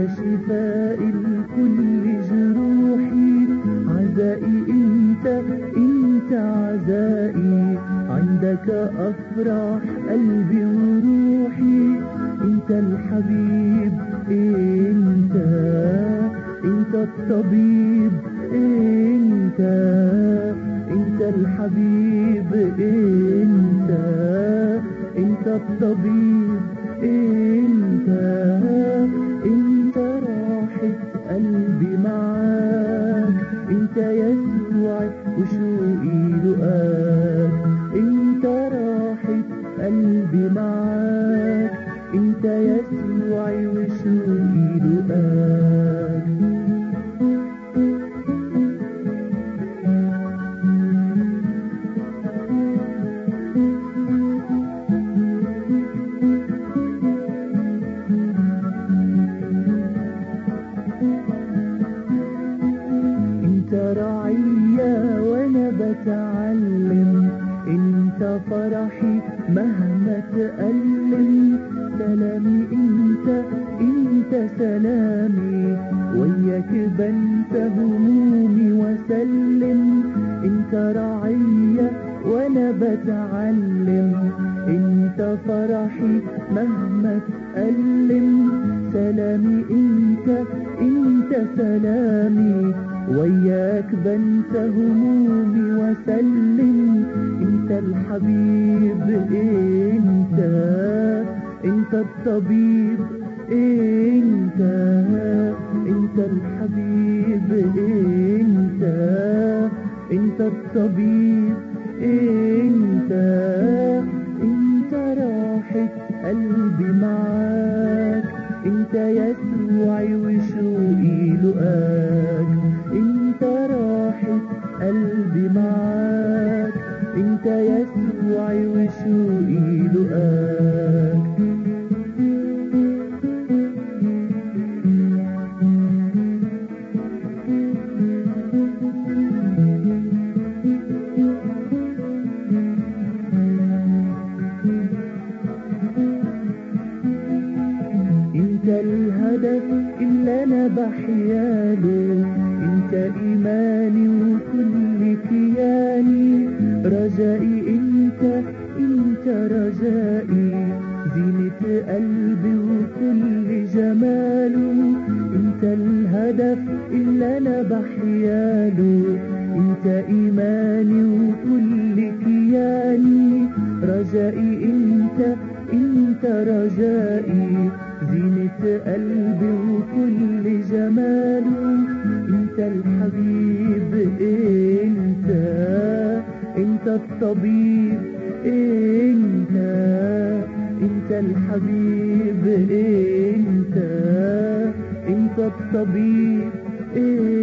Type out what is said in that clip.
شفاء لكل جروحي عزائي انت انت عزائي عندك افراح قلبي وروحي انت الحبيب انت انت الطبيب انت انت الحبيب انت انت الطبيب انت انت راحة قلبي معاك انت يسوع وشوقي لقاك انت راحة قلبي معاك انت يسوع وشوقي لقاك انت رعية وانا بتعلم انت فرحي مهما تألم سلامي انت انت سلامي وياك بنسى همومي وسلم انت رعية وانا بتعلم انت فرحي مهما تألم سلامي انت انت سلامي وياك بنسى همومي وسلم انت الحبيب انت انت الطبيب انت انت الحبيب انت انت الطبيب انت انت راحة قلبي معاك انت يسوعي وشوقي لقاك انت راحة قلبي معاك انت يسوعي وشوقي لقاك انت الهدف اللي انا بحياله انت ايماني وكل كياني رجائي انت انت رجائي زينة قلبي وكل جماله انت الهدف اللي انا بحياله انت ايماني وكل كياني رجائي انت انت رجائي زينة قلبي وكل جماله انت الحبيب انت انت الطبيب انت انت الحبيب انت انت الطبيب انت